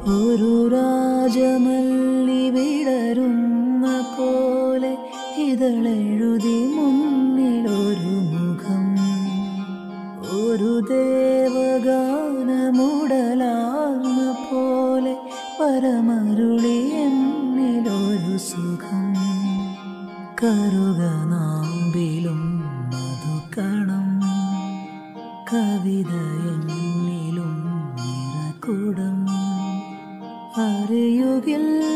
ഒരു രാജമല്ലി വിടരുന്ന പോലെ ഇതളെഴുതി മുന്നിലൊരു മുഖം ഒരു ദേവഗാനമുടലാർന്ന പോലെ പരമരുളി എന്നിലൊരു സുഖം കറുക നാമ്പിലും മധുക്കണം കവിത എന്നിലും നിറകുടം അറിയുകില്ല